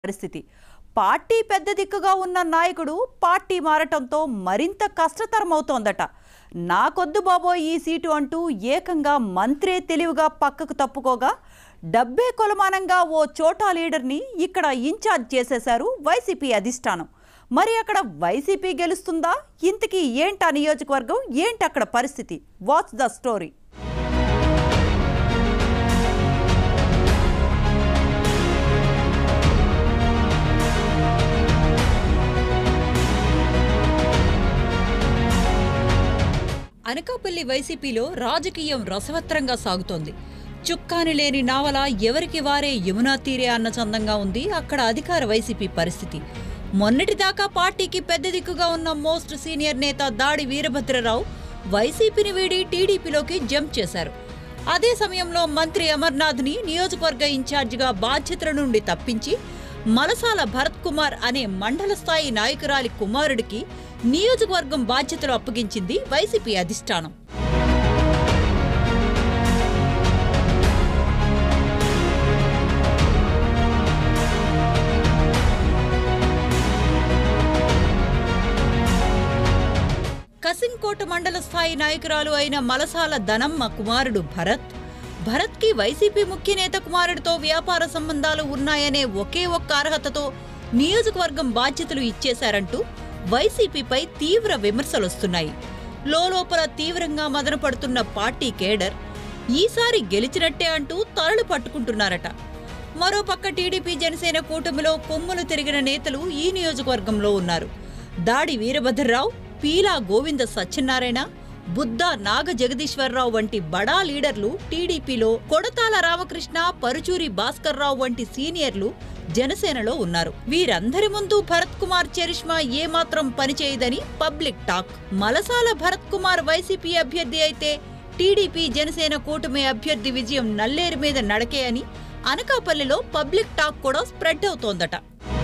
పరిస్థితి పార్టీ పెద్ద దిక్కుగా ఉన్న నాయకుడు పార్టీ మారటంతో మరింత కష్టతరమవుతోందట నాకొద్దు బాబోయ్ ఈ సీటు అంటూ ఏకంగా మంత్రే తెలివిగా పక్కకు తప్పుకోగా డబ్బే కొలమానంగా ఓ చోటా లీడర్ని ఇక్కడ ఇన్ఛార్జ్ చేసేశారు వైసీపీ అధిష్టానం మరి అక్కడ వైసీపీ గెలుస్తుందా ఇంతకీ ఏంటా నియోజకవర్గం ఏంటి అక్కడ పరిస్థితి వాచ్ ద స్టోరీ అనకాపల్లి వైసీపీలో రాజకీయం రసవత్రంగా సాగుతోంది చుక్కాని లేని నావల ఎవరికి వారే యమునా తీరే అన్న చందంగా ఉంది అక్కడ అధికార వైసీపీ పరిస్థితి మొన్నటిదాకా పార్టీకి పెద్ద దిక్కుగా ఉన్న మోస్ట్ సీనియర్ నేత దాడి వీరభద్రరావు వైసీపీని వీడి టీడీపీలోకి జంప్ చేశారు అదే సమయంలో మంత్రి అమర్నాథ్ని నియోజకవర్గ ఇన్ఛార్జిగా బాధ్యతల నుండి తప్పించి మలసాల భరత్ కుమార్ అనే మండల స్థాయి నాయకురాలి కుమారుడికి నియోజకవర్గం బాధ్యతలు అప్పగించింది వైసీపీ అధిష్టానం కసింకోట మండల స్థాయి నాయకురాలు అయిన మలసాల ధనమ్మ కుమారుడు భరత్ భరత్కి వైసీపీ ముఖ్య నేత కుమారుడితో వ్యాపార సంబంధాలు ఉన్నాయనే ఒకే ఒక్క అర్హతతో నియోజకవర్గం బాధ్యతలు ఇచ్చేశారంటూ వైసీపీపై తీవ్ర విమర్శలొస్తున్నాయి లోలోపల తీవ్రంగా మదనపడుతున్న పార్టీ కేడర్ ఈసారి గెలిచినట్టే అంటూ తలలు పట్టుకుంటున్నారట మరోపక్క టీడీపీ జనసేన కూటమిలో కొమ్ములు తిరిగిన నేతలు ఈ నియోజకవర్గంలో ఉన్నారు దాడి వీరభద్రరావు పీలా గోవింద సత్యనారాయణ బుద్ధ నాగ జగదీశ్వరరావు వంటి బడా లీడర్లు టీడీపీలో కొడతాల రామకృష్ణ పరుచూరి భాస్కర్రావు వంటి సీనియర్లు జనసేనలో ఉన్నారు వీరందరి ముందు భరత్ కుమార్ చరిష్మా ఏమాత్రం పనిచేయదని public talk Malasala Bharath Kumar YCP అభ్యర్థి అయితే టీడీపీ జనసేన కూటమి అభ్యర్థి విజయం నల్లేరు మీద నడకే అని అనకాపల్లిలో పబ్లిక్ టాక్ కూడా స్ప్రెడ్ అవుతోందట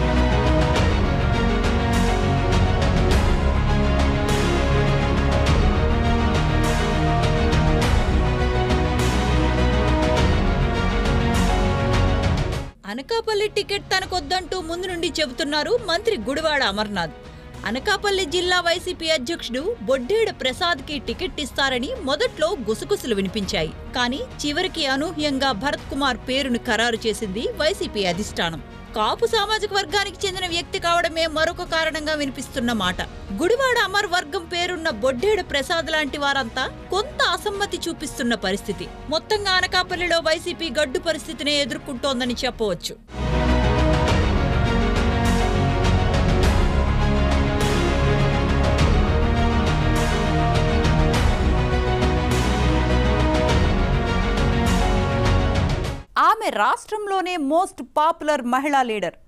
అనకాపల్లి టికెట్ తనకొద్దంటూ ముందు నుండి చెబుతున్నారు మంత్రి గుడివాడ అమర్నాథ్ అనకాపల్లి జిల్లా వైసీపీ అధ్యక్షుడు బొడ్డేడు ప్రసాద్కి టికెట్ ఇస్తారని మొదట్లో గుసగుసలు వినిపించాయి కానీ చివరికి అనూహ్యంగా భరత్ కుమార్ పేరును ఖరారు చేసింది వైసీపీ అధిష్టానం కాపు సామాజిక వర్గానికి చెందిన వ్యక్తి కావడమే మరొక కారణంగా వినిపిస్తున్న మాట గుడివాడ అమర్ వర్గం పేరున్న బొడ్డేడు ప్రసాద్ లాంటి వారంతా కొంత అసమ్మతి చూపిస్తున్న పరిస్థితి మొత్తంగా అనకాపల్లిలో వైసీపీ గడ్డు పరిస్థితినే ఎదుర్కొంటోందని చెప్పవచ్చు ఆమె రాష్ట్రంలోనే మోస్ట్ పాపులర్ మహిళా లీడర్